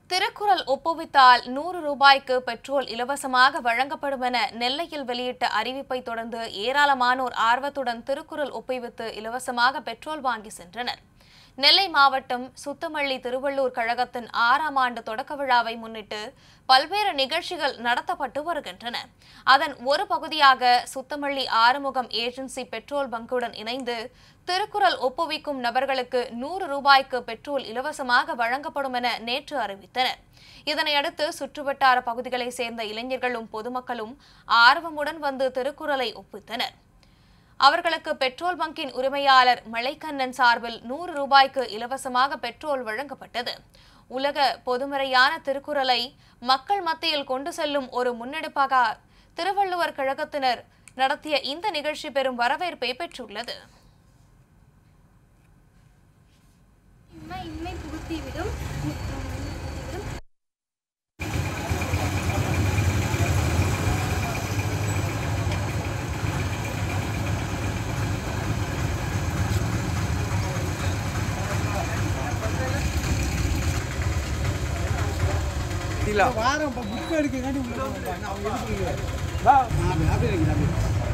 திருக்குறள் ஒப்புவித்தால் நூறு ரூபாய்க்கு பெட்ரோல் இலவசமாக வழங்கப்படும் என நெல்லையில் வெளியிட்ட அறிவிப்பை தொடர்ந்து ஏராளமானோர் ஆர்வத்துடன் திருக்குறள் ஒப்புவித்து இலவசமாக பெட்ரோல் வாங்கி சென்றனர் நெல்லை மாவட்டம் சுத்தமல்லி திருவள்ளூர் கழகத்தின் ஆறாம் ஆண்டு தொடக்க விழாவை முன்னிட்டு பல்வேறு நிகழ்ச்சிகள் நடத்தப்பட்டு வருகின்றன அதன் ஒரு பகுதியாக சுத்தமல்லி ஆறுமுகம் ஏஜென்சி பெட்ரோல் பங்குடன் இணைந்து திருக்குறள் ஒப்புவிக்கும் நபர்களுக்கு நூறு ரூபாய்க்கு பெட்ரோல் இலவசமாக வழங்கப்படும் என நேற்று அறிவித்தனர் இதனையடுத்து சுற்றுவட்டார பகுதிகளைச் சேர்ந்த இளைஞர்களும் பொதுமக்களும் ஆர்வமுடன் வந்து திருக்குறளை ஒப்பித்தனர் அவர்களுக்கு பெட்ரோல் பங்கின் உரிமையாளர் மலைக்கண்ணன் சார்பில் நூறு ரூபாய்க்கு இலவசமாக பெட்ரோல் வழங்கப்பட்டது உலக பொதுமறையான திருக்குறளை மக்கள் மத்தியில் கொண்டு செல்லும் ஒரு முன்னெடுப்பாக திருவள்ளுவர் கழகத்தினர் நடத்திய இந்த நிகழ்ச்சி பெரும் வரவேற்பை பெற்றுள்ளது இன்மை இன்மை புகுத்திவிடும் புகுத்திவிடும் வாரம் இப்போ புக் எடுக்கங்காட்டி உள்ள போகணும். நான் அவங்க எதுக்கு இங்க? நான் அப்படி- அப்படியே நிக்கிறேன், அப்படியே.